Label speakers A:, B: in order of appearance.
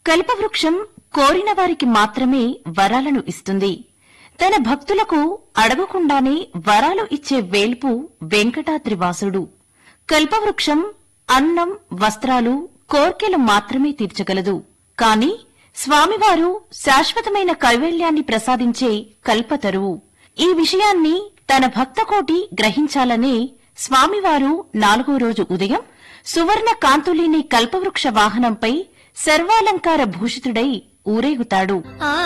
A: కల్పవృక్షం కోరిన వారికి మాత్రమే వరాలను ఇస్తుంది తన భక్తులకు అడగకుండానే వరాలు ఇచ్చే వేల్పు వెంకటాద్రివాసుడు కల్పవృక్షం అన్నం వస్త్రాలు కోర్కెలు మాత్రమే తీర్చగలదు కాని స్వామివారు శాశ్వతమైన కైవల్యాన్ని ప్రసాదించే కల్పతరువు ఈ విషయాన్ని తన భక్తకోటి గ్రహించాలనే స్వామివారు నాలుగో రోజు ఉదయం సువర్ణ కాంతులేని కల్పవృక్ష వాహనంపై సర్వాలంకార భూషితుడై ఊరేగుతాడు